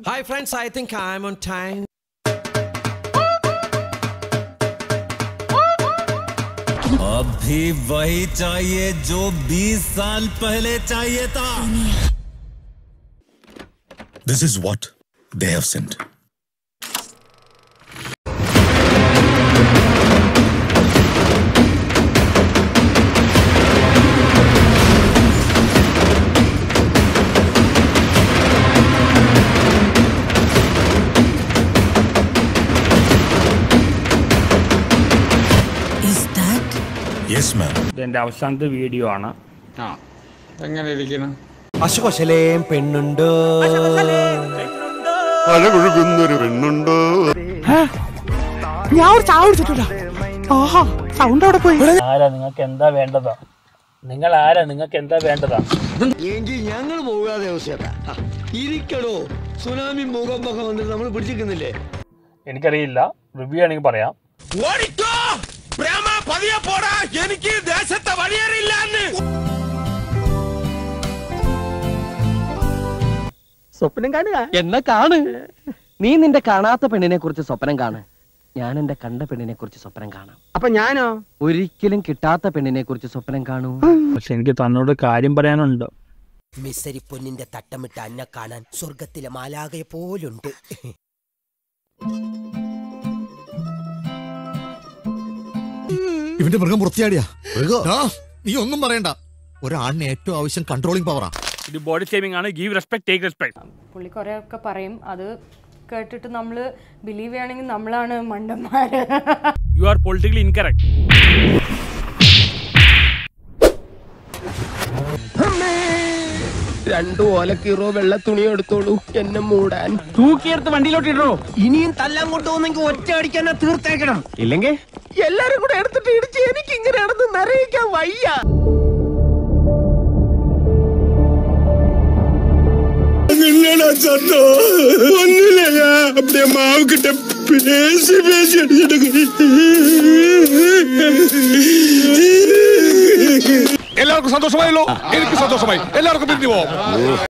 Hi, friends. I think I'm on time. अभी वही चाहिए जो 20 साल पहले चाहिए था This is what they have sent. Yes, ma'am. ഇതെന്റെ അവസാനത്തെ വീഡിയോ ആണ് ആ എങ്ങനെ ഇരിക്കണം അശുകൊശലേം പെണ്ണുണ്ടോ അഴകൊഴുകുന്നൊരു പെണ്ണുണ്ടോ ഞാൻ ഒരു ചായ കുടിച്ചിട്ടില്ല ആഹാ സൗണ്ട് അവിടെ പോയി ആരാ നിങ്ങൾക്ക് എന്താ വേണ്ടതാ നിങ്ങൾ ആരാ നിങ്ങൾക്ക് എന്താ വേണ്ടതാ എങ്കിൽ ഞങ്ങൾ പോകാതെ അവസ്ഥ ഇരിക്കടോ സുനാമി മുഖം മുഖം വന്നിട്ട് നമ്മൾ പിടിച്ചിരിക്കുന്നില്ലേ എനിക്കറിയില്ല റിവ്യൂ ആണെങ്കിൽ പറയാം ഓടിക്കോ പ്രേമ പതിയെ പോടാ എനിക്ക് ദേശത്തെ വഴിയേറിയില്ലാന്ന് സ്വപ്നം കാണുക എന്നാ കാണ് നീ നിന്റെ കാണാത്ത പെണ്ണിനെ കുറിച്ച് സ്വപ്നം കാണ് ഞാൻ എന്റെ കണ്ട പെണ്ണിനെ കുറിച്ച് സ്വപ്നം കാണാം അപ്പൊ ഞാനോ ഒരിക്കലും കിട്ടാത്ത പെണ്ണിനെ കുറിച്ച് സ്വപ്നം കാണൂ പക്ഷെ എനിക്ക് തന്നോട് കാര്യം പറയാനുണ്ട് മിസരി പൊന്നിന്റെ തട്ടമിട്ട് അന്നെ കാണാൻ സ്വർഗത്തിലെ മാലാകയെ പോലുണ്ട് ഇവന്റെ മൃഗം വൃത്തിയാടിയാ ആ, നീ ഒന്നും പറയണ്ട ഒരാണിന് ഏറ്റവും ആവശ്യം കൺട്രോളിംഗ് പവറാ ഇത് ബോഡി ഷേമിംഗ് ആണ് ഗീവ് റെസ്പെക്ട് ടേക്ക് റെസ്പെക്ട് പുള്ളി കുറേ ഒക്കെ പറയും അത് കേട്ടിട്ട് നമ്മൾ ബിലീവ് ചെയ്യണമെങ്കിൽ നമ്മളാണ് മണ്ടന്മാര് യു ആർ പൊളിറ്റിക്കലി ഇൻകറക്റ്റ് രണ്ടു ഓലക്കീറോ വെള്ള തുണി എടുത്തോളൂ എന്നെ മൂടാൻ തൂക്കിയെടുത്ത് വണ്ടിയിലോട്ട് ഇടോ ഇനിയും തല്ലാൻ കൊണ്ടുപോകുന്നെങ്കിൽ ഒറ്റ അടിക്കാൻ തീർത്തേക്കണം ഇല്ലെങ്കിൽ എല്ലാരും കൂടെ എടുത്തിട്ട് ഇടിച്ച് എനിക്ക് ഇങ്ങനെ നടന്ന് നിറയിക്കാൻ വയ്യ ഒന്നുമില്ല அப்படியே மாவு கிட்ட பேசி பேசி എല്ലാവർക്കും സന്തോഷമായല്ലോ എനിക്ക് സന്തോഷമായി എല്ലാവർക്കും പിരിഞ്ഞു പോവാം